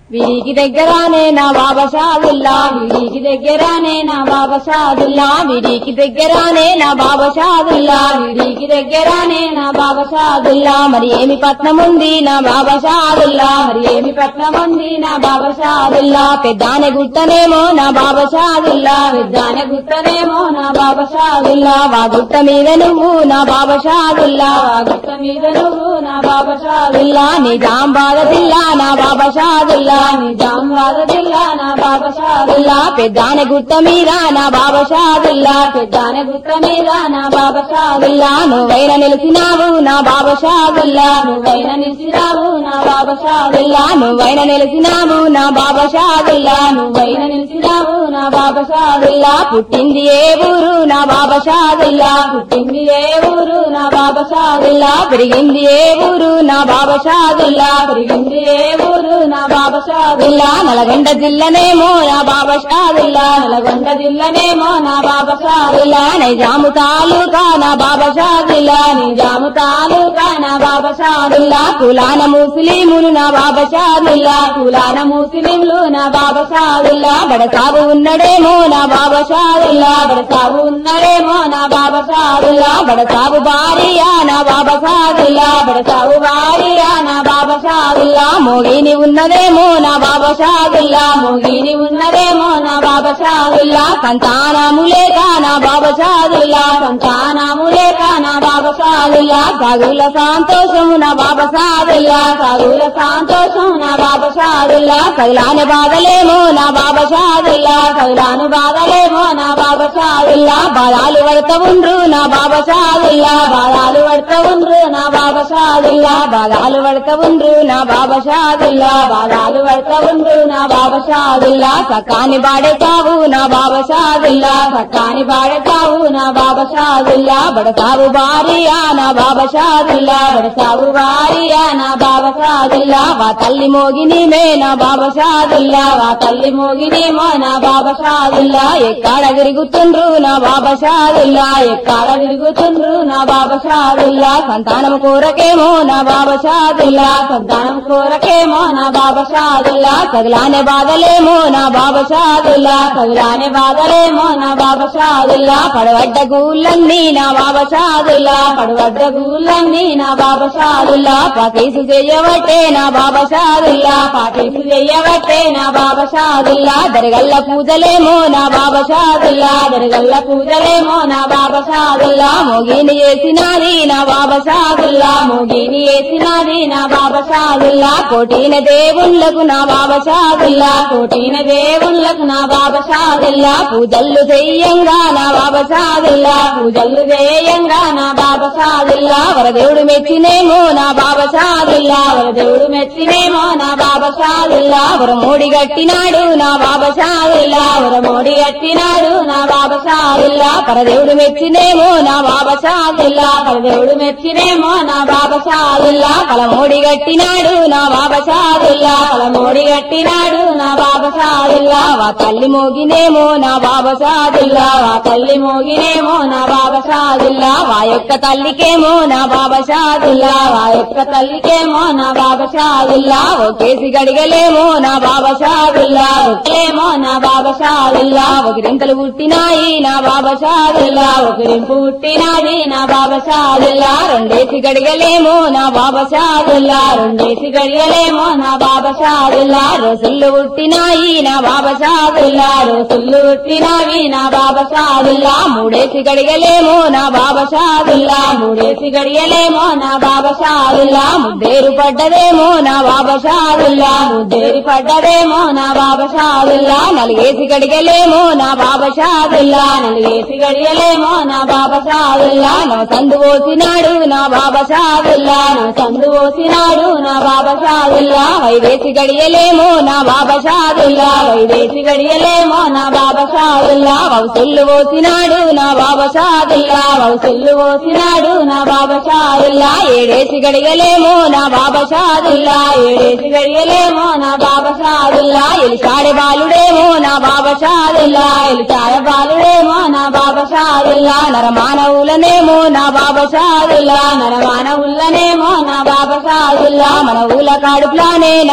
వీరికి దగ్గరానే నా బాబా షాదుల్లా వీరికి దగ్గరానే నా బాబా షాదుల్లా వీరికి దగ్గరానే నా బాబా షాదుల్లా వీరికి దగ్గరానే నా బాబా షాదుల్లా మరి ఏమి పట్నం ఉంది నా బాబా షాదుల్లా మరి ఏమి పట్నం ఉంది నా బాబా షాదుల్లా పెద్దానే గుట్టనేమో నా బాబా షాదుల్లా పెద్దానే గుట్టనేమో నా బాబా షాదుల్లా వా గుట్ట మీద నువ్వు నా బాబా షాదుల్లా వా గుట్ట మీద నువ్వు నా బాబా షాదుల్లా నిజాం బాధ జిల్లా నా బాబా షాదుల్లా నిజాం బాధ జిల్లా నా బాబా షాదుల్లా పెద్దానే గుట్ట మీద నా బాబా షాదుల్లా పెద్దానే గుట్ట మీద నా బాబా షాదుల్లా నువ్వైనా నిలిచినావు నా బాబా షాదుల్లా నువ్వైనా నిలిచినావు నా బాబా షాదుల్లా నువ్వైనా నిలిచినావు నా బాబా షాదుల్లా నువ్వైనా నిలిచినావు నా బాబా షాదుల్లా పుట్టింది ఏ ఊరు నా బాబా షాదుల్లా పుట్టింది ఏ ఊరు నా బాబా షాదుల్లా పెరిగింది ఏ ఊరు నా బాబా షాదుల్లా పెరిగింది ఏ ఊరు నా బాబా షాదుల్లా నల్గొండ జిల్లనేమో నా బాబా షాదుల్లా నల్గొండ జిల్లనేమో నా బాబా షాదుల్లా నిజాము తాలూకా నా బాబా షాదుల్లా నిజాము తాలూకా నా బాబా షాదుల్లా కులాన ముస్లిములు నా బాబా షాదుల్లా కులాన ముస్లింలు నా బాబా షాదుల్లా బడసాబు ఉన్నడేమో నా బాబా షాదుల్లా బడసాబు ఉన్నడేమో నా బాబా షాదుల్లా బడసాబు భార్య నా బాబా షాదుల్లా బడసాబు భార్య నా బాబా షాదుల్లా మోగిని ఉన్నదేమో నా బాబా షాదుల్లా మోగిని ఉన్నదేమో నా బాబా షాదుల్లా సంతానము లేక నా బాబా షాదుల్లా సంతానము లేక నా బాబా షాదుల్లా సాగుల సంతోషము నా బాబా షాదుల్లా సాగుల సంతోషం నా బాబా షాదుల్లా కైలాని బాధలేమో నా బాబా షాదుల్లా కైలాను బాధలేమో నా బాబా షాదుల్లా బాధాలు పడత ఉండ్రు నా బాబా షాదుల్లా బాధాలు పడత ఉండ్రు నా బాబా షాదుల్లా బాధాలు పడత ఉండ్రు నా బాబా షాదుల్లా బాధాలు పడత ఉండ్రు నా బాబా షాదుల్లా సకాని బాడేతావు నా బాబా షాదుల్లా సకాని బాడేతావు నా బాబా షాదుల్లా బడసావు భార్యా నా బాబా షాదుల్లా బడసావు భార్యా నా బాబా షాదుల్లా వా తల్లి మోగిని మే నా బాబా షాదుల్లా వా తల్లి మోగినేమో నా బాబా షాదుల్లా ఎక్కడ తిరుగుతుండ్రు నా బాబా షాదుల్లా ఎక్కడ తిరుగుతుండ్రు నా బాబా షాదుల్లా సంతానం కోరకేమో నా బాబా షాదుల్లా సంతానం కోరకేమో నా బాబా షాదుల్లా తగిలానే బాధలేమో నా బాబా షాదుల్లా తగిలానే బాధలేమో నా బాబా షాదుల్లా పడవడ్డ గూళ్ళన్నీ నా బాబా షాదుల్లా పడవడ్డ గూళ్ళన్నీ నా బాబా షాదుల్లా పాకేసు చెయ్యవట్టే నా బాబా షాదుల్లా పాకేసు చెయ్యవట్టే నా బాబా షాదుల్లా దరగల్ల పూజలేమో నా బాబా షాదుల్లా దరగల్ల పూజలేమో నా బాబా షాదుల్లా మోగిని చేసినది నా బాబా షాదుల్లా మోగిని చేసినది నా బాబా షాదుల్లా కోటిన దేవుళ్ళకు నా బాబా షాదుల్లా కోటిన దేవుళ్ళకు నా బాబా షాదుల్లా పూజల్లు చెయ్యంగా నా బాబా షాదుల్లా పూజల్లు చేయంగా నా బాబా షాదుల్లా వరదేవుడు మెచ్చినేమో నా బాబా షాదుల్లా వరదేవుడు మెచ్చినేమో నా బాబా షాదుల్లా వరమోడి గట్టినాడు నా బాబా షాదుల్లా వరమోడి గట్టినాడు నా బాబా షాదుల్లా పరదేవుడు మెచ్చినేమో నా బాబా షాదుల్లా పరదేవుడు మెచ్చినేమో నా బాబా షాదుల్లా పలమోడి గట్టినాడు నా బాబా షాదుల్లా పలమోడి గట్టినాడు నా బాబా షాదుల్లా వా తల్లి మోగినేమో నా బాబా షాదుల్లా వా తల్లి మోగినేమో నా బాబా షాదుల్లా వా యొక్క తల్లికేమో నా బాబా షాదుల్లా వా యొక్క తల్లికేమో నా బాబా షాదుల్లా ఒకేసి గడిగలేమో నా బాబా షాదుల్లా ఒకేమో నా బాబా షాదుల్లా ఒకరింతలు పుట్టినాయి నా బాబా షాదుల్లా ఒకరింపు పుట్టినాది నా బాబా షాదుల్లా రెండేసి గడిగలేమో నా బాబా షాదుల్లా రెండేసి గడిగలేమో నా బాబా షాదుల్లా రోజులు పుట్టినాయి నా బాబా షాదుల్లా రోజులు పుట్టినావి నా బాబా షాదుల్లా మూడేసి గడిగలేమో నా బాబా షాదుల్లా మూడేసి గడియలేమో నా బాబా షాదుల్లా ముద్దేరు పడ్డదేమో నా బాబా షాదుల్లా ముద్దేరు పడ్డదేమో నా బాబా షాదుల్లా నలిగేసి గడిగలేమో నా బాబా షాదుల్లా నలిగేసి గడియలేమో నా బాబా షాదుల్లా నా సందు పోసినాడు నా బాబా షాదుల్లా నా సందు పోసినాడు నా బాబా షాదుల్లా వైదేసి గడియలేమో నా బాబా షాదుల్లా వైదేసి గడియలేమో నా బాబా షాదుల్లా వౌసుల్లు పోసినాడు నా బాబా షాదుల్లా వౌసుల్లు పోసినాడు నా బాబా షాదుల్లా ఏడేసి గడియలేమో నా బాబా షాదుల్లా ఏడేసి గడియలేమో నా బాబా షాదుల్లా ఎలిసాడే బాలుడేమో నా బాబా షాదుల్లా ఎలిసాడే బాలుడేమో నా బాబా షాదుల్లా నరమానవులనేమో నా బాబా షాదుల్లా నరమానవులనేమో నా బాబా షాదుల్లా మన ఊల కాడుపులానే నా బాబా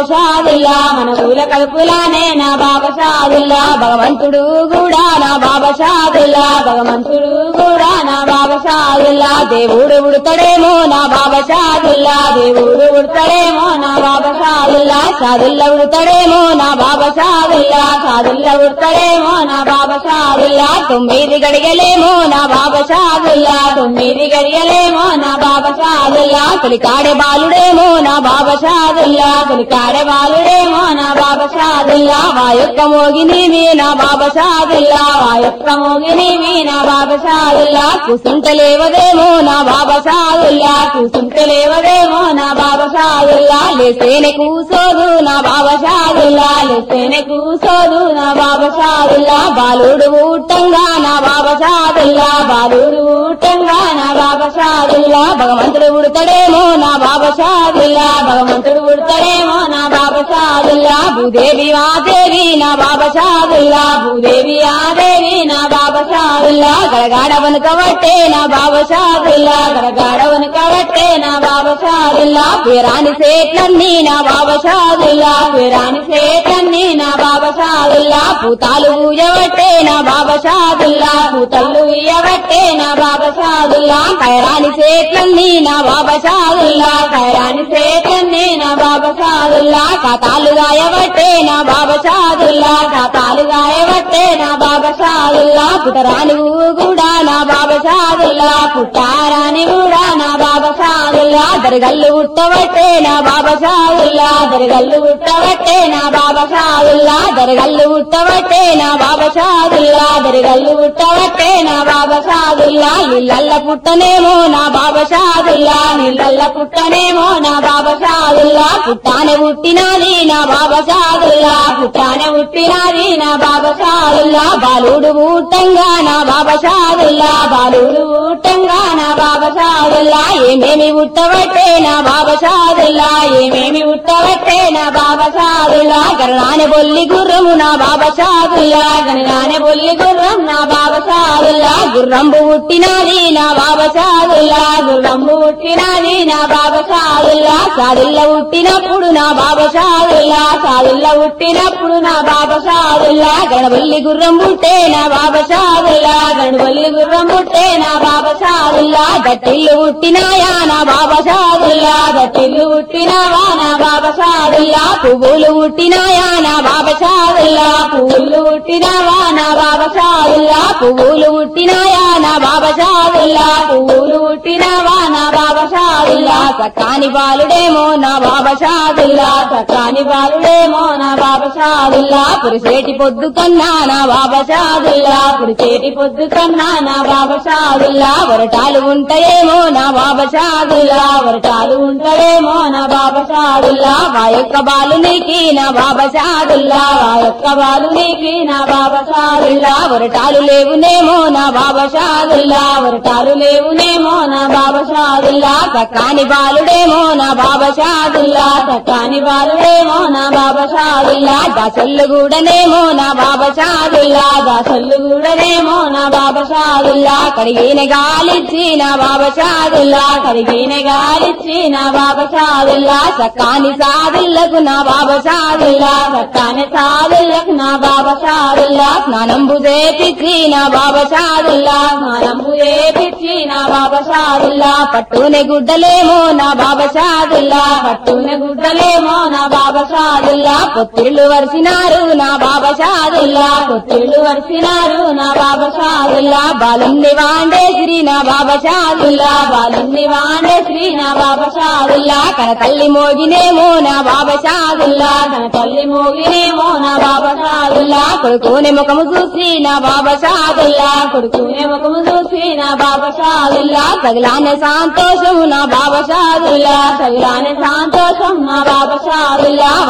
షాదుల్లా మన ఊల కడుపులానే నా బాబా షాదుల్లా భగవంతుడు కూడా నా బాబా షాదుల్లా భగవంతుడు కూడా నా బాబా షాదుల్లా దేవుడు ఉడతాడేమో నా బాబా షాదుల్లా దేవుడు ఉడతాడేమో నా బాబా షాదుల్లా షాదుల్లా ఉడతాడేమో నా బాబా షాదుల్లా షాదుల్లా ఉడతాడేమో నా బాబా షాదుల్లా తొమ్మిది గడిగలేమో నా బాబా షాదుల్లా తొమ్మిది గడిగలేమో నా బాబా షాదుల్లా తొలికాడే బాలుడేమో నా బాబా షాదుల్లా తొలికాడే బాలుడేమో నా బాబా షాదుల్లా వా యొక్క మోగిని నా బాబా షాదుల్లా వా యొక్క మోగిని నా బాబా షాదుల్లా కూసుంటలేవదేమో నా బాబా షాదుల్లా కూసుంటలేవదేమో నా బాబా షాదుల్లా లేసేనే కూసోదు నా బాబా షాదుల్లా లేసేనే కూసోదు నా బాబా షాదుల్లా బాలుడు ఊటంగా నా బాబా షాదుల్లా బాలుడు ఊటంగా నా బాబా షాదుల్లా భగవంతుడు ఉడతాడేమో నా బాబా షాదుల్లా భగవంతుడు ఉడతాడేమో నా బాబా షాదుల్లా భూదేవి ఆదేవి నా బాబా షాదుల్లా భూదేవి ఆదేవి నా బాబా షాదుల్లా గడగాడ వనకబట్టే నా బాబా షాదుల్లా గడగాడ వనకబట్టే నా బాబా షాదుల్లా వీరాని సేట్లన్నీ నా బాబా షాదుల్లా వీరాని సేట్లన్నీ నా బాబా షాదుల్లా పూతాలు ఊయబట్టే నా బాబా షాదుల్లా పూతల్లు ఇయ్యబట్టే నా బాబా షాదుల్లా కైరాని సేట్లన్నీ నా బాబా షాదుల్లా కైరాని సేట్లన్నీ నా బాబా షాదుల్లా కథాలు గాయబట్టే నా బాబా షాదుల్లా కథాలు గాయబట్టే నా బాబా షాదుల్లా పుటరాని కూడా నా బాబా షాదుల్లా పుట్టారాని కూడా నా బాబా షాదుల్లా దరగల్లు ఉట్టబట్టే నా బాబా షాదుల్లా దరగల్లు ఉట్టబట్టే నా బాబా షాదుల్లా దరగల్లు ఉట్టబట్టే నా బాబా షాదుల్లా దరగల్లు ఉట్టబట్టే నా బాబా షాదుల్లా నీళ్ళల్ల పుట్టనేమో నా బాబా షాదుల్లా నీళ్ళల్ల పుట్టనేమో నా బాబా షాదుల్లా పుట్టానే పుట్టినాది నా బాబా షాదుల్లా పుట్టానే పుట్టినాది నా బాబా షాదుల్లా బాలుడు ఊటంగా నా బాబా షాదుల్లా బాలుడు ఊటంగా నా బాబా షాదుల్లా ఏమేమి ఉట్టబట్టే నా బాబా షాదుల్లా ఏమేమి ఉట్టబట్టే నా బాబా షాదుల్లా గరణానే బొల్లి గుర్రము నా బాబా షాదుల్లా గణగానే బొల్లి గుర్రం నా బాబా షాదుల్లా గుర్రంబు పుట్టినాది నా బాబా షాదుల్లా గుర్రంబు పుట్టినాది నా బాబా షాదుల్లా సాదుల్ల పుట్టినప్పుడు నా బాబా షాదుల్లా సాదుల్ల పుట్టినప్పుడు నా బాబా షాదుల్లా గణబల్లి గుర్రం పుట్టే నా బాబా షాదుల్లా గణబల్లి గుర్రం పుట్టే నా బాబా షాదుల్లా గట్టిల్లు పుట్టినాయా నా బాబా షాదుల్లా గట్టిల్లు పుట్టినావా నా బాబా షాదుల్లా పువ్వులు పుట్టినాయా నా బాబా షాదుల్లా పువ్వులు పుట్టినావా నా బాబా షాదుల్లా పువ్వులు పుట్టినాయా నా బాబా షాదుల్లా పువ్వులు పుట్టినావా నా బాబా షాదుల్లా సకాని బాలుడేమో నా బాబా షాదుల్లా సకాని బాలుడేమో నా బాబా షాదుల్లా పురిసేటి పొద్దు కన్నా నా బాబా షాదుల్లా పురిసేటి పొద్దు కన్నా నా బాబా షాదుల్లా వరటాలు ఉంటాయేమో నా బాబా షాదుల్లా వరటాలు ఉంటాయేమో నా బాబా షాదుల్లా మా యొక్క బాలునికి నా బాబా షాదుల్లా మా యొక్క బాలునికి నా బాబా షాదుల్లా వరటాలు లేవునేమో నా బాబా షాదుల్లా వరటాలు లేవునేమో నా బాబా షాదుల్లా సకాని బాలుడేమో నా బాబా షాదుల్లా సకాని బాలుడేమో నా బాబా షాదుల్లా దాసల్లు కూడానేమో నా బాబా షాదుల్లా దాసల్లు కూడానేమో నా బాబా షాదుల్లా కడిగిన గాలిచ్చి నా బాబా షాదుల్లా కడిగిన గాలిచ్చి నా బాబా షాదుల్లా సకాని సాదుల్లకు నా బాబా షాదుల్లా సకాని సాదుల్లకు నా బాబా షాదుల్లా స్నానంబు చేపిచ్చి నా బాబా షాదుల్లా స్నానంబు చేపిచ్చి నా బాబా షాదుల్లా పట్టునే గుడ్డలేమో నా బాబా షాదుల్లా పట్టునే గుడ్డలేమో నా బాబా షాదుల్లా పొత్తిళ్ళు వరిసినారు నా బాబా షాదుల్లా పొత్తిళ్ళు వరిసినారు నా బాబా షాదుల్లా బాలుని వాండే శ్రీ నా బాబా షాదుల్లా బాలుని వాండే శ్రీ నా బాబా షాదుల్లా కన తల్లి మోగినేమో నా బాబా షాదుల్లా కన తల్లి మోగినేమో నా బాబా షాదుల్లా కొడుకునే ముఖము చూసి నా బాబా షాదుల్లా కొడుకునే ముఖము చూసి నా బాబా షాదుల్లా తగిలానే సంతోషము నా బాబా షాదుల్లా తగిలానే సంతోషం నా బాబా షాదుల్లా వా తల్లి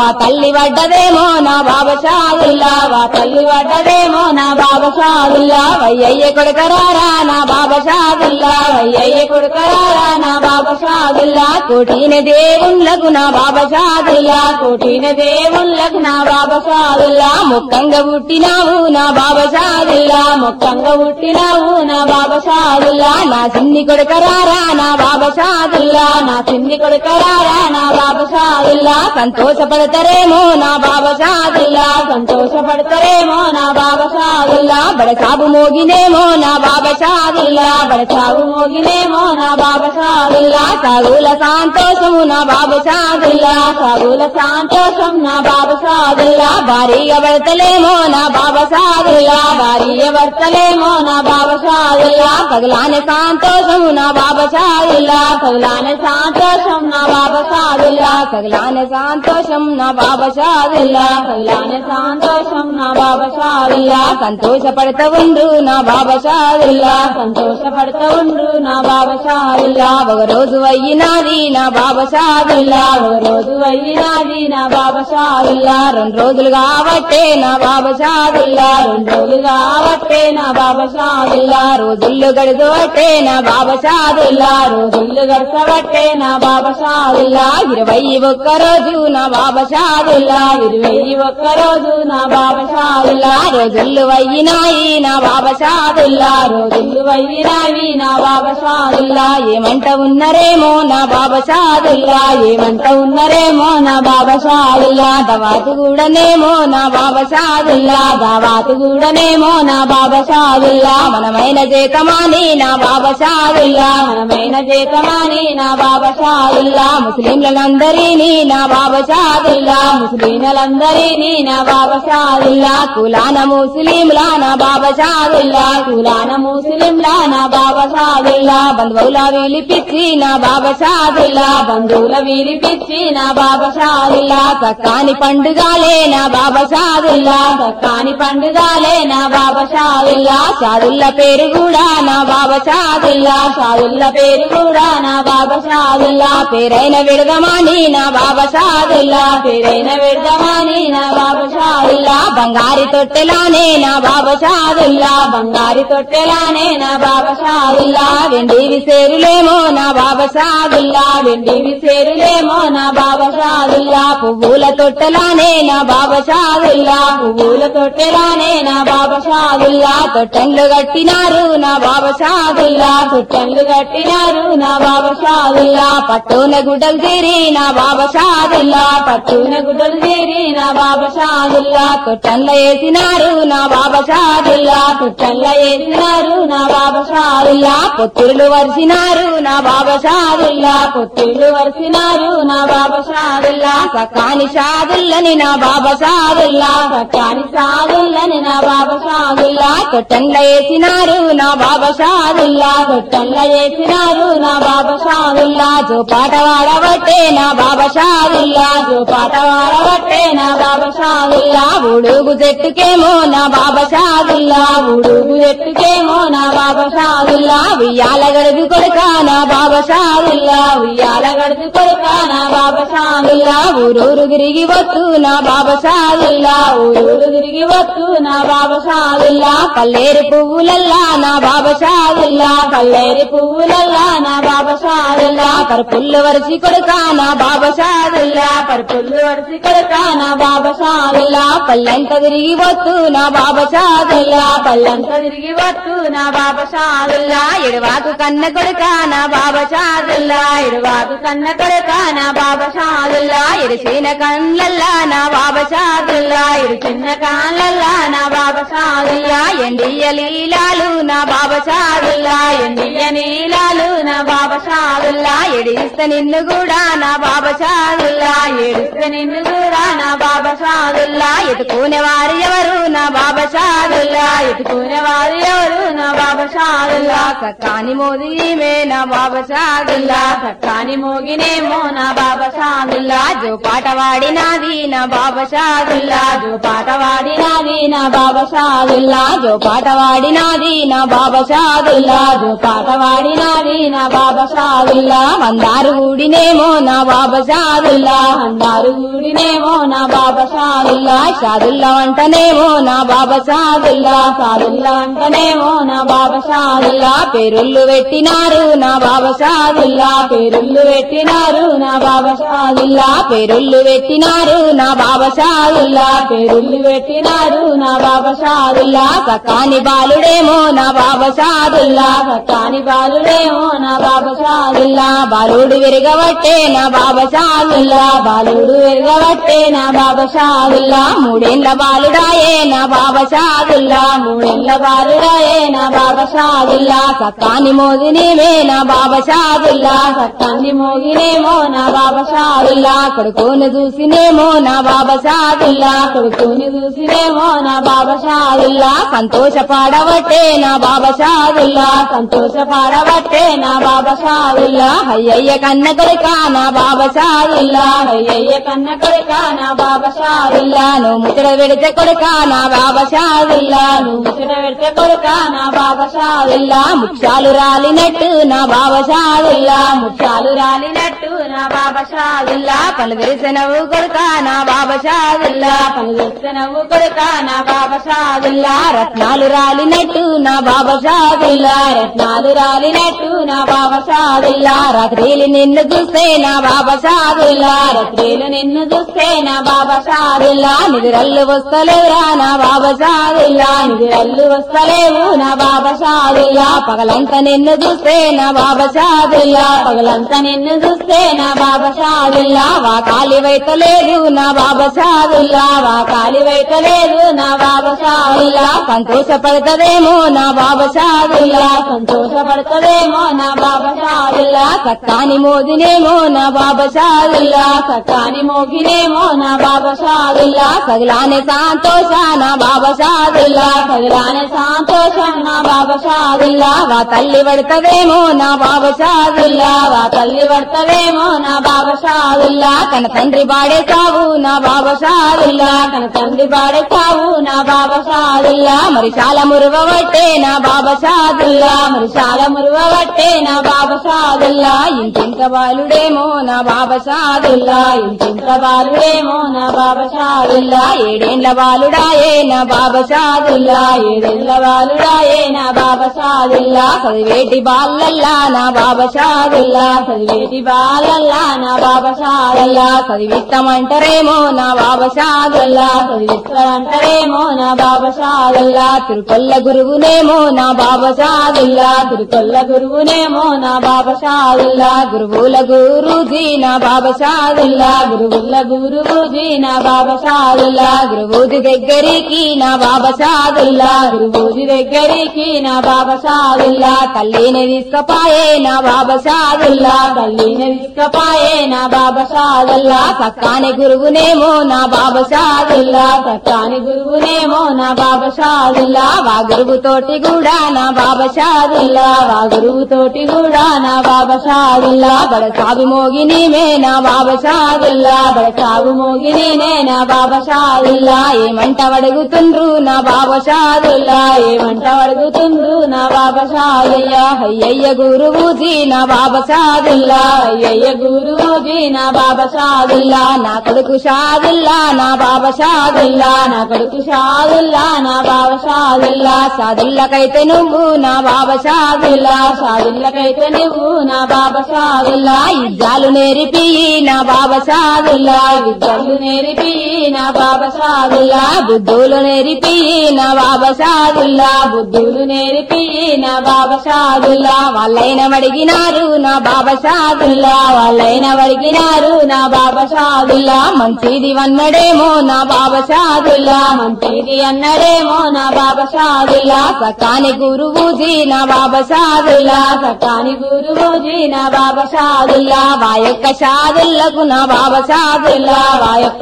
తల్లి పడ్డదేమో నా బాబా షాదుల్లా వా తల్లి పడ్డదేమో నా బాబా షాదుల్లా వయ్యయ్య కొడుకరారా నా బాబా షాదుల్లా వయ్యయ్య కొడుకరారా నా బాబా షాదుల్లా కోటిన దేవుళ్ళకు నా బాబా షాదుల్లా కోటిన దేవుళ్ళకు నా బాబా షాదుల్లా ముక్కంగా పుట్టినావు నా బాబా షాదుల్లా ముక్కంగా పుట్టినావు నా బాబా షాదుల్లా నా చిన్ని కొడుకరారా నా బాబా షాదుల్లా నా చిన్ని కొడుకరారా నా బాబా షాదుల్లా సంతోషపడతారేమో నా బాబా షాదుల్లా సంతోషపడతారేమో నా బాబా షాదుల్లా బడసాబు మోగినేమో నా బాబా షాదుల్లా బడసాబు మోగినేమో నా బాబా షాదుల్లా సాగుల సంతోషము నా బాబా షాదుల్లా సాగుల సంతోషం నా బాబా షాదుల్లా భారీగా పడతలేమో నా బాబా షాదుల్లా భారీగా పడతలేమో నా బాబా షాదుల్లా పగలానే సంతోషము నా బాబా షాదుల్లా పగలానే సంతోషం నా బాబా షాదుల్లా పగలానే సంతోషం నా బాబా షాదుల్లా పగలానే సంతోషం నా బాబా షాదుల్లా సంతోషపడతా ఉండు నా బాబా షాదుల్లా సంతోషపడతా ఉండు నా బాబా షాదుల్లా ఒక రోజు అయ్యినాది నా బాబా షాదుల్లా ఒక రోజు అయ్యినాది నా బాబా షాదుల్లా రెండు రోజులు కాబట్టే నా బాబా షాదుల్లా రెండు రోజులు కాబట్టే నా బాబా షాదుల్లా రోజుల్లో గడిదోటే నా బాబా షాదుల్లా రోజుల్లో గడచబట్టే నా బాబా షాదుల్లా ఇరవై ఒక్క రోజు నా బాబా షాదుల్లా ఇరవై ఒక్క రోజు నా బాబా షాదుల్లా రోజులు అయ్యినాయి నా బాబా షాదుల్లా రోజులు అయ్యినాయి నా బాబా షాదుల్లా ఏమంట ఉన్నరేమో నా బాబా షాదుల్లా ఏమంట ఉన్నరేమో నా బాబా షాదుల్లా దవాతు కూడానేమో నా బాబా షాదుల్లా దావాతు కూడానేమో నా బాబా షాదుల్లా మనమైన చేతమాని నా బాబా షాదుల్లా మనమైన చేతమాని నా బాబా షాదుల్లా ముస్లింలందరినీ నా బాబా షాదుల్లా ముస్లింలందరినీ నా బాబా షాదుల్లా కులాన ముస్లింలా నా బాబా షాదుల్లా కులాన ముస్లింలా నా బాబా షాదుల్లా బంధువుల విలిపిచ్చి నా బాబా షాదుల్లా బంధువుల విలిపిచ్చి నా బాబా షాదుల్లా సక్కాని పండుగాలే నా బాబా షాదుల్లా సక్కాని పండుగాలే నా బాబా షాదుల్లా షాదుల్ల పేరు కూడా నా బాబా షాదుల్లా షాదుల్ల పేరు కూడా నా బాబా షాదుల్లా పేరైన విడదమాని నా బాబా షాదుల్లా పేరైన విడదమాని నా బాబా షాదుల్లా బంగారి తొట్టెలానే నా బాబా షాదుల్లా బంగారి తొట్టెలానే నా బాబా షాదుల్లా వెండి విసేరులేమో నా బాబా షాదుల్లా వెండి విసేరులేమో నా బాబా షాదుల్లా పువ్వుల తొట్టెలానే నా బాబా షాదుల్లా పువ్వుల తొట్టెలానే నా బాబా షాదుల్లా తొట్టెండ్లు కట్టినారు నా బాబా షాదుల్లా తొట్టెండ్లు కట్టినారు నా బాబా షాదుల్లా పట్టున గుడ్డలు తీరి నా బాబా షాదుల్లా పట్టున గుడ్డలు తీరి నా బాబా షాదుల్లా తొట్టెండ్ల వేసినారు నా బాబా షాదుల్లా తొట్టెండ్ల వేసినారు నా బాబా షాదుల్లా పొత్తులు వరిసినారు నా బాబా షాదుల్లా పొత్తులు వరిసినారు నా బాబా షాదుల్లా సకాని షాదుల్లని నా బాబా షాదుల్లా సకాని షాదుల్లని నా బాబా షాదుల్లా తొట్టెండ్ల వేసినారు నా బాబా షాదుల్లా తొట్టెండ్ల వేసినారు నా బాబా షాదుల్లా జో పాట వాడబట్టే నా బాబా షాదుల్లా జో పాట వాడబట్టే నా బాబా షాదుల్లా ఉడుగు చెట్టుకేమో నా బాబా షాదుల్లా ఉడుగు చెట్టుకేమో నా బాబా షాదుల్లా ఉయ్యాల గడుపు కొడుక నా బాబా షాదుల్లా ఉయ్యాల గడుపు కొడుక నా బాబా షాదుల్లా ఊరూరు తిరిగి వస్తు నా బాబా షాదుల్లా ఊరూరు తిరిగి వస్తు నా బాబా షాదుల్లా కల్లేరు పువ్వులల్లా నా బాబా షాదుల్లా కల్లేరు పువ్వులల్లా నా బాబా షాదుల్లా పరుపుల్లు వరిసి కొడుక నా బాబా షాదుల్లా పరుపుల్లు వరిసి కొడుక నా బాబా షాదుల్లా పల్లెంత తిరిగి వస్తు నా బాబా షాదుల్లా పల్లెంత తిరిగి వస్తు నా బాబా షాదుల్లా ఎడవాకు కన్న కొడుక నా బాబా షాదుల్లా ఎడవాకు కన్న కొడుక నా బాబా షాదుల్లా ఎడిసిన కళ్ళల్లా నా బాబా షాదుల్లా ఎడిచిన కాళ్ళల్లా నా బాబా షాదుల్లా ఎండియ లీలాలు నా బాబా షాదుల్లా ఎండియ నీలాలు నా బాబా షాదుల్లా ఎడిస్తే నిన్ను కూడా నా బాబా షాదుల్లా ఎడిస్తే నిన్ను కూడా నా బాబా షాదుల్లా షాదుల్లా ఎత్తుకునే వారు ఎవరు నా బాబా షాదుల్లా ఎత్తుకునే వారు ఎవరు నా బాబా షాదుల్లా సక్కాని మోదీమే నా బాబా షాదుల్లా సక్కాని మోగినేమో నా బాబా షాదుల్లా జో పాట వాడినాది నా బాబా షాదుల్లా జో పాట వాడినాది నా బాబా షాదుల్లా జో పాట వాడినాది నా బాబా షాదుల్లా జో పాట వాడినాది నా బాబా షాదుల్లా మందారు ఊడినేమో నా బాబా షాదుల్లా మందారు ఊడినేమో నా బాబా షాదుల్లా షాదుల్లా వంటనేమో నా బాబా షాదుల్లా షాదుల్లా వంటనేమో నా బాబా షాదుల్లా పేరుళ్ళు పెట్టినారు నా బాబా షాదుల్లా పేరుళ్ళు పెట్టినారు నా బాబా షాదుల్లా పేరుళ్ళు పెట్టినారు నా బాబా షాదుల్లా పేరుళ్ళు పెట్టినారు నా బాబా షాదుల్లా సకాని బాలుడేమో నా బాబా షాదుల్లా సకాని బాలుడేమో నా బాబా షాదుల్లా బాలుడు విరగబట్టే నా బాబా షాదుల్లా బాలుడు విరగబట్టే నా బాబా షాదుల్లా మూడేళ్ల బాలుడాయే నా బాబా షాదుల్లా మూడేళ్ల బాలుడాయే నా బాబా షాదుల్లా సక్కాని మోగినేమే నా బాబా షాదుల్లా సక్కాన్ని మోగినేమో నా బాబా షాదుల్లా కొడుకుని చూసినేమో నా బాబా షాదుల్లా కొడుకుని చూసినేమో నా బాబా షాదుల్లా సంతోషపాడబట్టే నా బాబా షాదుల్లా సంతోషపాడబట్టే నా బాబా షాదుల్లా అయ్యయ్య కన్న కొడుక నా బాబా షాదుల్లా అయ్యయ్య కన్న కొడుక నా బాబా షాదుల్లా నువ్వు ముచ్చట పెడితే కొడుక నా బాబా షాదుల్లా నువ్వు ముచ్చట పెడితే కొడుక నా బాబా షాదుల్లా ముత్యాలు రాలినట్టు నా బాబా షాదుల్లా ముత్యాలు రాలినట్టు నా బాబా షాదుల్లా పలు తెరిసినవు కొడుక నా బాబా షాదుల్లా పలు తెరిసినవు కొడుక నా బాబా షాదుల్లా రత్నాలు రాలినట్టు నా బాబా షాదుల్లా రత్నాలు రాలినట్టు నా బాబా షాదుల్లా రాత్రిలు నిన్ను చూస్తే నా బాబా షాదుల్లా రాత్రిలు నిన్ను చూస్తే నా బాబా షాదుల్లా నిద్రల్లు వస్తలేవురా నా బాబా షాదుల్లా నిద్రల్లు వస్తలేవు నా బాబా షాదుల్లా పగలంతా నిన్ను చూస్తే నా బాబా షాదుల్లా పగలంతా నిన్ను చూస్తే నా బాబా షాదుల్లా వా కాలి వైతలేదు నా బాబా షాదుల్లా వా కాలి వైతలేదు నా బాబా షాదుల్లా సంతోషపడతదేమో నా బాబా షాదుల్లా సంతోషపడతదేమో నా బాబా షాదుల్లా సక్కాని మోదినేమో నా బాబా షాదుల్లా సక్కాని మోగినేమో నా బాబా షాదుల్లా సగలానే సంతోష నా బాబా షాదుల్లా సగలానే సంతోషం నా బాబా షాదుల్లా వా తల్లి పడతదేమో నా బాబా షాదుల్లా వా తల్లి పడతదేమో నా బాబా షాదుల్లా తన తండ్రి బాడేసావు నా బాబా షాదుల్లా తన తండ్రి బాడేసావు నా బాబా షాదుల్లా మరి చాలా మురువబట్టే నా బాబా షాదుల్లా మరి చాలా మురువబట్టే నా బాబా షాదుల్లా ఇంటింత బాలుడేమో నా బాబా షాదుల్లా ఇంటింత బాలుడేమో నా బాబా షాదుల్లా ఏడేండ్ల బాలుడాయే నా బాబా షాదుల్లా ఏడేండ్ల బాలుడాయే నా బాబా షాదుల్లా చదివేటి బాలల్లా నా బాబా షాదుల్లా చదివేటి బాలల్లా నా బాబా షాదుల్లా చదివిస్తామంటారేమో నా బాబా షాదుల్లా చదివిస్తామంటారేమో నా బాబా షాదుల్లా తిరుకొల్ల గురువునేమో నా బాబా షాదుల్లా తిరుకొల్ల గురువునేమో నా బాబా షాదుల్లా గురువుల గురుజీ నా బాబా షాదుల్లా గురువుల గురువుజీ నా బాబా షాదుల్లా గురువుది దగ్గరికి నా బాబా షాదుల్లా గురువుది దగ్గరికి నా బాబా షాదుల్లా తల్లిని తీసుకపాయే నా బాబా షాదుల్లా తల్లిని తీసుకపాయే నా బాబా షాదుల్లా సక్కాని గురువునేమో నా బాబా షాదుల్లా సక్కాని గురువునేమో నా బాబా షాదుల్లా వా గురువు తోటి కూడా నా బాబా షాదుల్లా వా గురువు తోటి కూడా నా బాబా షాదుల్లా బడ సాగు మోగినిమే నా బాబా షాదుల్లా బడ సాగు మోగినే నా బాబా షాదుల్లా ఏమంట అడుగుతుండ్రు నా బాబా షాదుల్లా ఏమంట అడుగుతుండ్రు నా బాబా షాదుల్లా అయ్యయ్య గురువుజీ నా బాబా షాదుల్లా అయ్యయ్య గురువుజీ నా బాబా షాదుల్లా నా కొడుకు షాదుల్లా నా బాబా షాదుల్లా నా కొడుకు షాదుల్లా నా బాబా షాదుల్లా షాదుల్లకైతే నువ్వు నా బాబా షాదుల్లా షాదుల్లకైతే నువ్వు నా బాబా షాదుల్లా ఇజ్జాలు నేర్పి నా బాబా షాదుల్లా విద్యలు నేర్పి నా బాబా షాదుల్లా బుద్ధులు నేర్పి నా బాబా షాదుల్లా బుద్ధులు నేర్పి నా బాబా షాదుల్లా వాళ్ళైన అడిగినారు నా బాబా షాదుల్లా వాళ్ళైన అడిగినారు నా బాబా షాదుల్లా మంచిది అన్నడేమో నా బాబా షాదుల్లా మంచిది అన్నడేమో నా బాబా షాదుల్లా సకాని గురువుజీ నా బాబా షాదుల్లా సకాని గురువుజీ నా బాబా షాదుల్లా వా యొక్క షాదుల్లకు నా బాబా షాదుల్లా వా యొక్క షాదుల్లా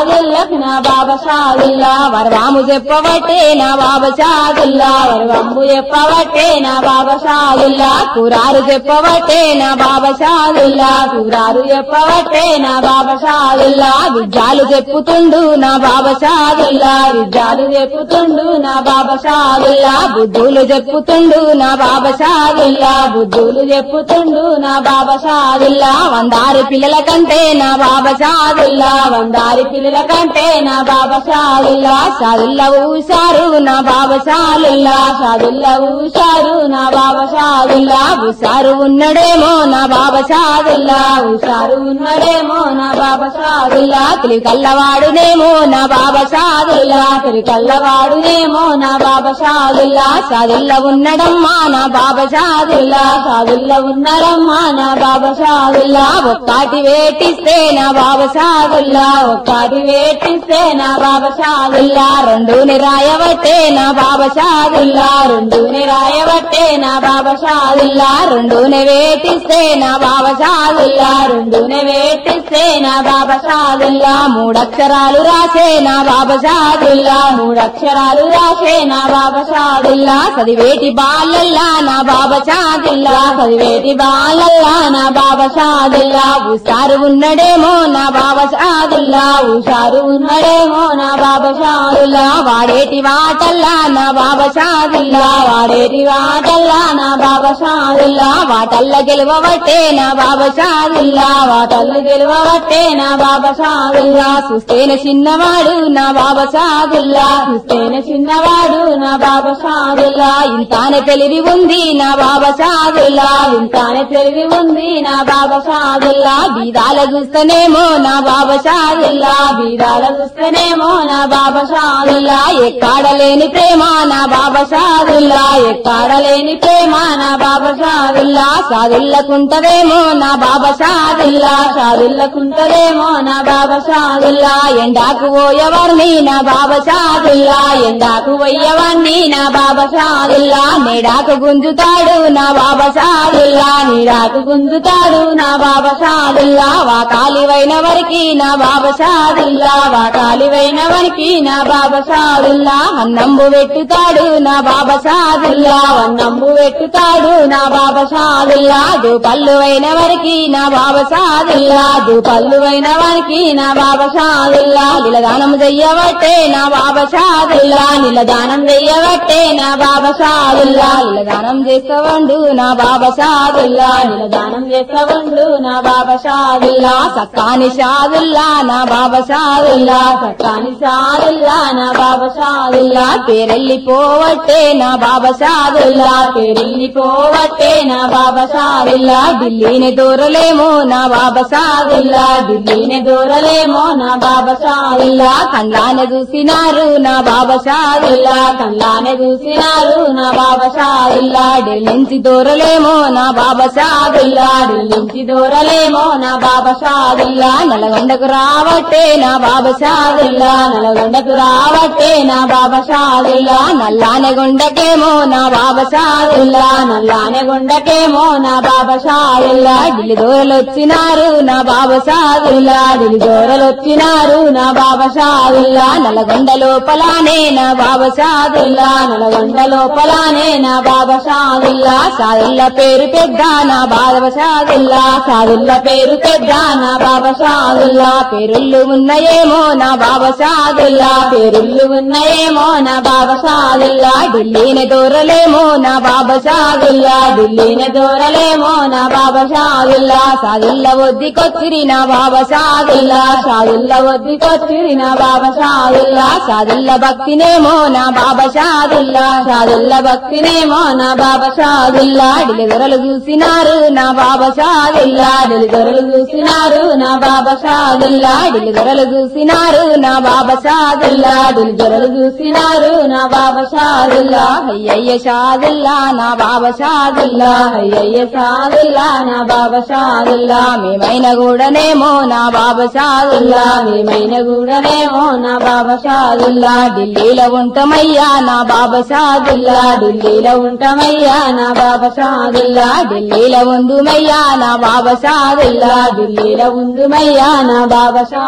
షాదుల్లకు నా బాబా షాదుల్లా వరవాము చెప్పబట్టే నా బాబా షాదుల్లా వరవంబు చెప్పబట్టే నా బాబా షాదుల్లా కురారు చెప్పబట్టే నా బాబా షాదుల్లా కురారు చెప్పబట్టే నా బాబా షాదుల్లా విద్యాలు చెప్పుతుండు నా బాబా షాదుల్లా విద్యాలు చెప్పుతుండు నా బాబా షాదుల్లా బుద్ధులు చెప్పుతుండు నా బాబా షాదుల్లా బుద్ధులు చెప్పుతుండు నా బాబా షాదుల్లా వందారు పిల్లల కంటే నా బాబా షాదుల్లా వందారి పిల్లల కంటే నా బాబా షాదుల్లా షాదుల్లా ఊసారు నా బాబా షాదుల్లా షాదుల్లా ఊసారు నా బాబా షాదుల్లా ఉసారు ఉన్నడేమో నా బాబా షాదుల్లా ఉసారు ఉన్నడేమో నా బాబా షాదుల్లా తిరిగి కల్లవాడునేమో నా బాబా షాదుల్లా తిరిగి కల్లవాడునేమో నా బాబా షాదుల్లా షాదుల్లా ఉన్నడమ్మా నా బాబా షాదుల్లా షాదుల్లా ఉన్నడమ్మా నా బాబా షాదుల్లా ఒక్కటి వేటిస్తే నా బాబా షాదుల్లా ఒక్కటి వేటిస్తే నా బాబా షాదుల్లా రెండుని రాయబట్టే నా బాబా షాదుల్లా రెండుని రాయబట్టే నా బాబా షాదుల్లా రెండుని వేటిస్తే నా బాబా షాదుల్లా రెండుని వేటిస్తే నా బాబా షాదుల్లా మూడక్షరాలు రాసే నా బాబా షాదుల్లా మూడక్షరాలు రాసే నా బాబా షాదుల్లా చదివేటి బాలల్లా నా బాబా షాదుల్లా చదివేటి బాలల్లా నా బాబా షాదుల్లా ఉసారు ఉన్నడేమో నా బాబా షాదుల్లా ఉసారు ఉన్నడేమో నా బాబా షాదుల్లా వాడేటి వాటల్లా నా బాబా షాదుల్లా వాడేటి వాటల్లా నా బాబా షాదుల్లా వాటల్ల గెలవబట్టే నా బాబా షాదుల్లా వాటల్ల గెలవబట్టే నా బాబా షాదుల్లా చూస్తేనే చిన్నవాడు నా బాబా షాదుల్లా చూస్తేనే చిన్నవాడు నా బాబా షాదుల్లా ఇంతానే తెలివి ఉంది నా బాబా షాదుల్లా ఇంతానే తెలివి ఉంది నా బాబా షాదుల్లా బీదాల చూస్తేనేమో నా బాబా షాదుల్లా బీదాల చూస్తేనేమో నా బాబా షాదుల్లా ఎక్కాడలేని ప్రేమ నా బాబా షాదుల్లా ఎక్కాడలేని ప్రేమ నా బాబా షాదుల్లా సాదుల్లకుంటదేమో నా బాబా షాదుల్లా సాదుల్లకుంటదేమో నా బాబా షాదుల్లా ఎండాకు పోయేవారిని నా బాబా షాదుల్లా ఎండాకు పోయేవాడిని నా బాబా షాదుల్లా నేడాకు గుంజుతాడు నా బాబా షాదుల్లా నీడాకు గుంజుతాడు నా బాబా షాదుల్లా వాకాలివైన వరికి నా బాబా షాదుల్లా వాకాలివైన వరికి నా బాబా షాదుల్లా అన్నంబు పెట్టుతాడు నా బాబా షాదుల్లా అన్నంబు పెట్టుతాడు నా బాబా షాదుల్లా దూపల్లు అయిన వరికి నా బాబా షాదుల్లా దూపల్లు అయిన వారికి నా బాబా షాదుల్లా నిలదానం చెయ్యబట్టే నా బాబా షాదుల్లా నిలదానం చెయ్యబట్టే నా బాబా షాదుల్లా నిలదానం చేస్తవండు నా బాబా షాదుల్లా నిలదానం చేస్తవండు నా బాబా షాదుల్లా సక్కాని షాదుల్లా నా బాబా షాదుల్లా సక్కాని షాదుల్లా నా బాబా షాదుల్లా పేరెళ్ళిపోవట్టే నా బాబా షాదుల్లా పేరెళ్ళిపోవట్టే నా బాబా షాదుల్లా ఢిల్లీని దూరలేమో నా బాబా షాదుల్లా ఢిల్లీని దూరలేమో నా బాబా షాదుల్లా కండ్లానే చూసినారు నా బాబా షాదుల్లా కండ్లానే చూసినారు నా బాబా షాదుల్లా ఢిల్లీంచి దూరలేమో నా బాబా షాదుల్లా ఢిల్లీంచి దూరలేమో నా బాబా షాదుల్లా నల్గొండకు రావట్టే నా బాబా షాదుల్లా నల్గొండకు రావట్టే నా బాబా షాదుల్లా నల్లానే గుండకేమో నా బాబా షాదుల్లా నల్లానే గుండకేమో నా బాబా షాదుల్లా ఢిల్లీ దూరలు వచ్చినారు నా బాబా షాదుల్లా ఢిల్లీ దూరలు వచ్చినారు నా బాబా షాదుల్లా నల్గొండ లోపలానే నా బాబా షాదుల్లా నల్గొండ లోపలానే నా బాబా షాదుల్లా సాదుల్ల పేరు పెద్ద నా బాబా షాదుల్లా సాదుల్ల పేరు పెద్ద నా బాబా షాదుల్లా పేరుళ్ళు ఉన్నాయేమో నా బాబా షాదుల్లా పేరుళ్ళు ఉన్నాయేమో నా బాబా షాదుల్లా ఢిల్లీని దూరలేమో నా బాబా షాదుల్లా ఢిల్లీని దూరలేమో నా బాబా షాదుల్లా సాదుల్ల వద్దికొచ్చిరి నా బాబా షాదుల్లా సాదుల్ల వద్దికొచ్చిరి నా బాబా షాదుల్లా సాదుల్ల భక్తినేమో నా బాబా షాదుల్లా సాదుల్ల భక్తినేమో నా బాబా షాదుల్లా ఢిల్లీ దొరలు చూసినారు నా బాబా షాదుల్లా ఢిల్లీ దొరలు చూసినారు నా బాబా షాదుల్లా ఢిల్లీ దొరలు చూసినారు నా బాబా షాదుల్లా ఢిల్లీ దొరలు చూసినారు నా బాబా షాదుల్లా అయ్యయ్య షాదుల్లా నా బాబా షాదుల్లా అయ్యయ్య షాదుల్లా నా బాబా షాదుల్లా మేమైన కూడానేమో నా బాబా షాదుల్లా మేమైన కూడానేమో నా బాబా షాదుల్లా ఢిల్లీలో ఉంటామయ్యా నా బాబా షాదుల్లా ఢిల్లీలో ఉంటామయ్యా నా బాబా షాదుల్లా ఢిల్లీలో ఉందుమయ్యా నా బాబా షాదుల్లా ఢిల్లీలో ఉందుమయ్యా నా బాబా షాదుల్లా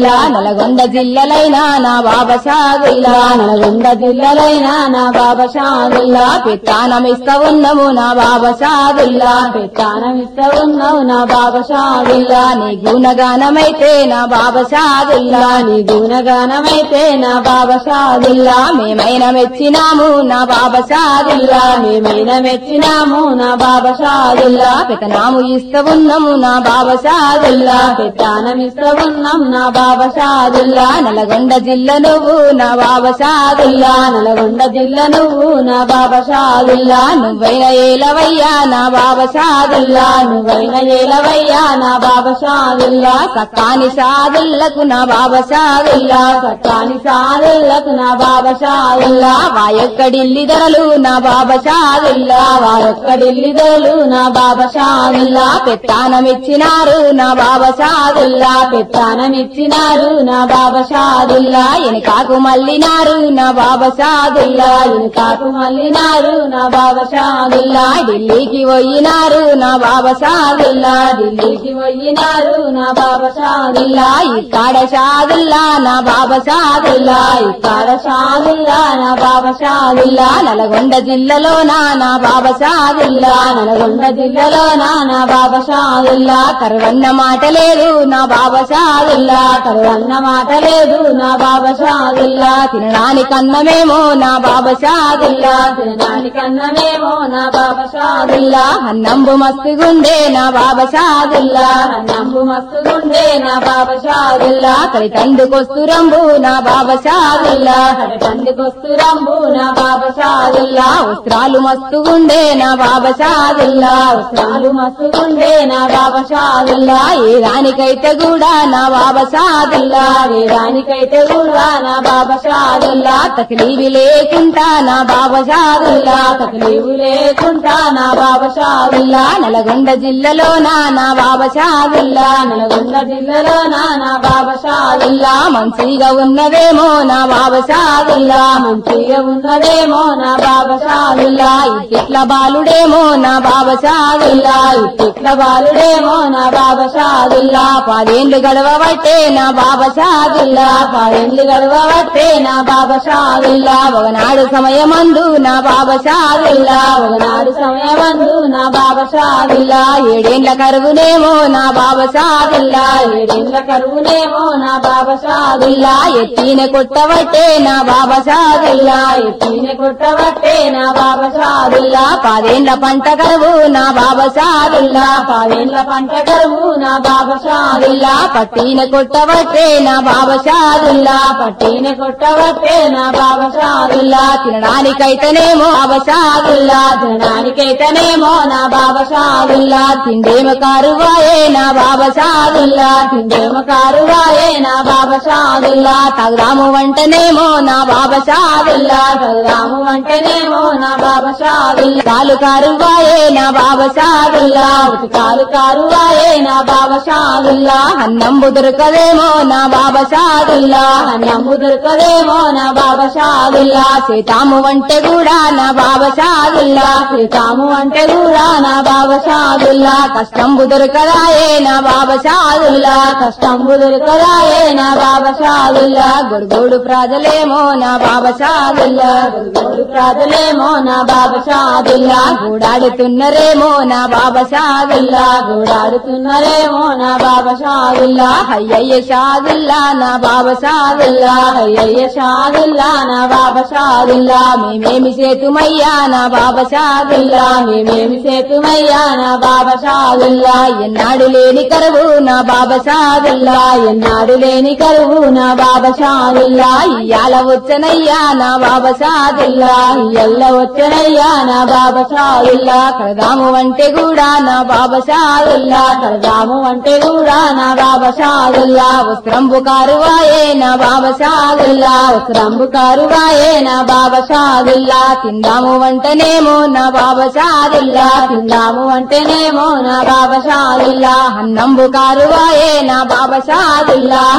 షాదుల్లా నల్గొండ జిల్లలైన నా బాబా షాదుల్లా నల్గొండ జిల్లలైన నా బాబా షాదుల్లా పిత్తానమిస్త ఉన్నము నా బాబా షాదుల్లా పిత్తానమిస్త ఉన్నావు నా బాబా షాదుల్లా నీ గుణగానమైతే నా బాబా షాదుల్లా నీ గుణగానమైతే నా బాబా షాదుల్లా మేమైన మెచ్చినాము నా బాబా షాదుల్లా మేమైన మెచ్చినాము నా బాబా షాదుల్లా పితనాము ఇస్త ఉన్నాము నా బాబా షాదుల్లా పితానం ఇస్త ఉన్నాం నా బాబా షాదుల్లా నల్గొండ జిల్ల నువ్వు నా బాబా షాదుల్లా నల్గొండ జిల్ల నువ్వు నా బాబా షాదుల్లా నువ్వైన ఏలవయ్యా నా బాబా షాదుల్లా నువ్వైన ఏలవయ్యా నా బాబా షాదుల్లా సక్కాని షాదుల్లకు నా బాబా షాదుల్లా సక్కాని షాదుల్లకు నా బాబా షాదుల్లా వాయొక్కడిల్లి ధరలు నా బాబా షాదుల్లా వాయొక్కడిల్లి ధరలు నా బాబా షాదుల్లా పెత్తానమిచ్చినారు నా బాబా షాదుల్లా పెత్తానమిచ్చినారు నా బాబా షాదుల్లా ఎనకాకు మల్లినారు నా బాబా షాదుల్లా ఎనకాకు మల్లినారు నా బాబా షాదుల్లా ఢిల్లీకి పోయినారు నా బాబా షాదుల్లా ఢిల్లీకి పోయినారు నా బాబా షాదుల్లా ఇక్కడ షాదుల్లా నా బాబా షాదుల్లా ఇక్కడ షాదుల్లా నా బాబా షాదుల్లా నల్గొండ జిల్లాలోన నా బాబా షాదుల్లా నల్గొండ జిల్లాలోన నా బాబా షాదుల్లా కరువన్న మాట లేదు నా బాబా షాదుల్లా కరువన్న మాట లేదు నా బాబా షాదుల్లా తినడానికి అన్నమేమో నా బాబా షాదుల్లా తినడానికి అన్నమేమో నా బాబా షాదుల్లా అన్నంబు మస్తుగుండే నా బాబా షాదుల్లా అన్నంబు మస్తుగుండే నా బాబా షాదుల్లా కరి తందుకొస్తురంబు నా బాబా షాదుల్లా కరి తందుకొస్తురంబు నా బాబా షాదుల్లా వస్త్రాలు మస్తుగుండే నా బాబా షాదుల్లా వస్త్రాలు మస్తుగుండే నా బాబా షాదుల్లా ఏ దానికైతే కూడా నా బాబా షాదుల్లా ఏ దానికైతే కూడా నా బాబా షాదుల్లా తక్లీవి లేకుండా నా బాబా షాదుల్లా తక్లీవు లేకుండా నా బాబా షాదుల్లా నల్గొండ జిల్లాలోన నా బాబా షాదుల్లా నల్గొండ జిల్లాలోన నా బాబా షాదుల్లా మంచిగా ఉన్నదేమో నా బాబా షాదుల్లా మంచిగా ఉన్నదేమో నా బాబా షాదుల్లా ఇట్ల బాలుడేమో నా బాబా షాదుల్లా ఇట్ల బాలుడేమో నా బాబా షాదుల్లా పదేండ్లు గడవబట్టే నా బాబా షాదుల్లా పదేండ్లు గడవబట్టే నా బాబా షాదుల్లా ఒకనాడు సమయమందు నా బాబా షాదుల్లా ఒకనాడు సమయమందు నా బాబా షాదుల్లా ఏడేండ్ల కరువునేమో నా బాబా షాదుల్లా ఏడేండ్ల కరువునేమో నా బాబా షాదుల్లా ఎత్తిన కొట్టబట్టే నా బాబా షాదుల్లా ఎత్తిన కొట్టబట్టే నా బాబా షాదుల్లా పదేండ్ల పంట కరువు నా బాబా షాదుల్లా పదేండ్ల పంట కరువు నా బాబా షాదుల్లా పట్టిన కొట్టబట్టే నా బాబా షాదుల్లా పట్టిన కొట్టబట్టే నా బాబా షాదుల్లా తినడానికైతేనేమో బాబా షాదుల్లా తినడానికైతేనేమో నా బాబా షాదుల్లా తిండేమ కారువాయే నా బాబా షాదుల్లా తిండేమ కారువాయే నా బాబా షాదుల్లా తగదాము వంటనేమో నా బాబా షాదుల్లా తగదాము వంటనేమో నా బాబా షాదుల్లా కాలు కారువాయే నా బాబా షాదుల్లా కాలు కారువాయే నా బాబా షాదుల్లా అన్నంబు దొరకదేమో నా బాబా షాదుల్లా అన్నంబు దొరకదేమో నా బాబా షాదుల్లా సీతాము వంటే కూడా నా బాబా షాదుల్లా సీతాము అంటే కూడా నా బాబా షాదుల్లా కష్టంబు దొరకదాయే నా బాబా షాదుల్లా కష్టంబు దొరకదాయే నా బాబా షాదుల్లా గొడుగోడు ప్రాజలేమో నా బాబా షాదుల్లా గొడుగోడు ప్రాజలేమో నా బాబా షాదుల్లా గూడాడుతున్నరేమో నా బాబా షాదుల్లా గూడాడుతున్నరేమో నా బాబా షాదుల్లా అయ్యయ్య షాదుల్లా నా బాబా షాదుల్లా అయ్యయ్య షాదుల్లా నా బాబా షాదుల్లా మేమేమి సేతుమయ్యా నా బాబా షాదుల్లా మేమేమి సేతుమయ్యా నా బాబా షాదుల్లా ఎన్నాడు లేని కరువు నా బాబా షాదుల్లా ఎన్నాడు లేని కరువు నా బాబా షాదుల్లా ఇయ్యాల వచ్చనయ్యా నా బాబా షాదుల్లా ఇయ్యల్ల వచ్చనయ్యా నా బాబా షాదుల్లా కడదాము అంటే కూడా నా బాబా షాదుల్లా కడదాము అంటే కూడా నా బాబా షాదుల్లా వస్త్రంబు కారువాయే నా బాబా షాదుల్లా వస్త్రంబు కారువాయే నా బాబా షాదుల్లా తిందాము వంటనేమో నా బాబా షాదుల్లా తిందాము వంటనేమో నా బాబా షాదుల్లా అన్నంబు కారువాయే నా బాబా షాదుల్లా అన్నంబు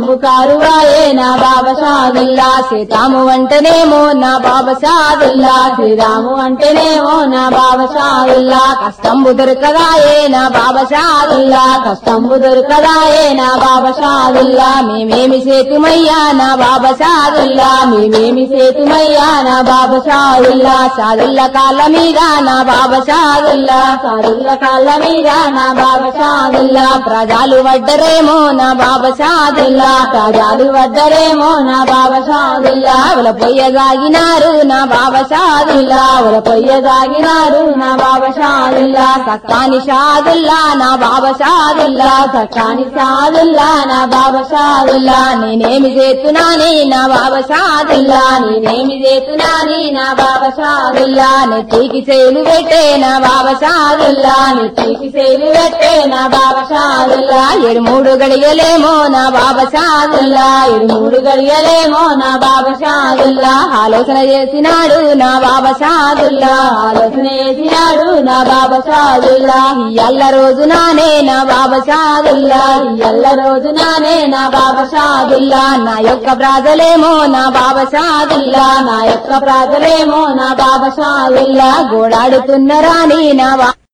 సత్తంబు కారువాయే నా బాబా షాదుల్లా సీతాము అంటేనేమో నా బాబా షాదుల్లా శ్రీరాము అంటేనేమో నా బాబా షాదుల్లా కష్టంబు దొరకదాయే నా బాబా షాదుల్లా కష్టంబు దొరకదాయే నా బాబా షాదుల్లా మేమేమి సేతుమయ్యా నా బాబా షాదుల్లా మేమేమి సేతుమయ్యా నా బాబా షాదుల్లా షాదుల్లా కాళ్ళ మీద నా బాబా షాదుల్లా షాదుల్లా కాళ్ళ మీద నా బాబా షాదుల్లా ప్రజలు వడ్డరేమో నా బాబా షాదుల్లా ప్రజలు వడ్డరేమో నా బాబా షాదుల్లా ఉల పొయ్య సాగినారు నా బాబా షాదుల్లా ఉల పొయ్య సాగినారు నా బాబా షాదుల్లా సక్కాని షాదుల్లా నా బాబా షాదుల్లా సక్కాని షాదుల్లా నా బాబా షాదుల్లా నేనేమి చేస్తున్నాని నా బాబా షాదుల్లా నేనేమి చేస్తున్నాని నా బాబా షాదుల్లా నెత్తికి చేలు పెట్టే నా బాబా షాదుల్లా నెత్తికి చేలు పెట్టే నా బాబా షాదుల్లా ఏడు మూడు గడియలేమో నా బాబా షాదుల్లా ఏడు మూడు గడియలేమో నా బాబా షాదుల్లా ఆలోచన చేసినాడు నా బాబా షాదుల్లా ఆలోచన చేసినాడు నా బాబా షాదుల్లా ఎల్ల రోజు నానే నా బాబా షాదుల్లా ఎల్ల రోజు నానే నా బాబా షాదుల్లా నా యొక్క ప్రాజలేమో నా బాబా షాదుల్లా నా యొక్క ప్రాజలేమో నా బాబా షాదుల్లా గోడాడుతున్న రాణి నా బా